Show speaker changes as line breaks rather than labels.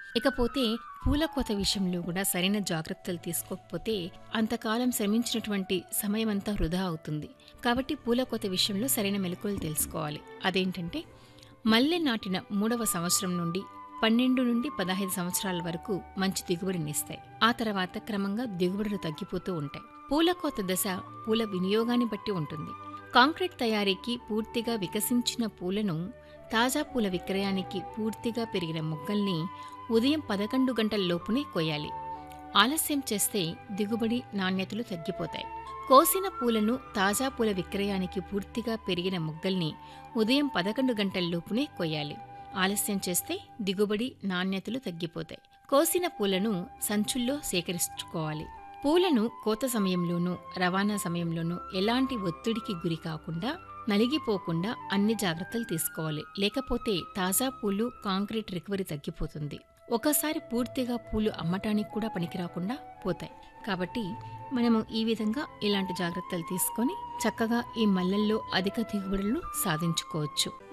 ఇకపోతే పూల కోత విషయంలో కూడా సరైన జాగ్రత్తలు తీసుకోకపోతే అంతకాలం శ్రమించినటువంటి సమయమంతా వృధా అవుతుంది కాబట్టి పూల కోత విషయంలో సరైన మెలకువలు తెలుసుకోవాలి అదేంటంటే మల్లె నాటిన మూడవ సంవత్సరం నుండి పన్నెండు నుండి పదహైదు సంవత్సరాల వరకు మంచి దిగుబడినిస్తాయి ఆ తర్వాత క్రమంగా దిగుబడులు తగ్గిపోతూ ఉంటాయి పూల కోత దశ పూల వినియోగాన్ని బట్టి ఉంటుంది కాంక్రీట్ తయారీకి పూర్తిగా వికసించిన పూలను తాజా పూల విక్రయానికి పూర్తిగా పెరిగిన మొగ్గల్ని ఉదయం పదకొండు గంటల లోపునే కొయ్యాలి ఆలస్యం చేస్తే దిగుబడి నాణ్యతలు తగ్గిపోతాయి కోసిన పూలను తాజా పూల విక్రయానికి పూర్తిగా పెరిగిన మొగ్గల్ని ఉదయం పదకొండు గంటల లోపునే కొయ్యాలి ఆలస్యం చేస్తే దిగుబడి నాణ్యతలు తగ్గిపోతాయి కోసిన పూలను సంచుల్లో సేకరించుకోవాలి పూలను కోత సమయంలోనూ రవాణా సమయంలోనూ ఎలాంటి ఒత్తిడికి గురి కాకుండా నలిగిపోకుండా అన్ని జాగ్రత్తలు తీసుకోవాలి లేకపోతే తాజా పూలు కాంక్రీట్ రికవరీ తగ్గిపోతుంది ఒకసారి పూర్తిగా పూలు అమ్మటానికి కూడా పనికిరాకుండా పోతాయి కాబట్టి మనము ఈ విధంగా ఇలాంటి జాగ్రత్తలు తీసుకొని చక్కగా ఈ మల్లెల్లో అధిక దిగుబడులను సాధించుకోవచ్చు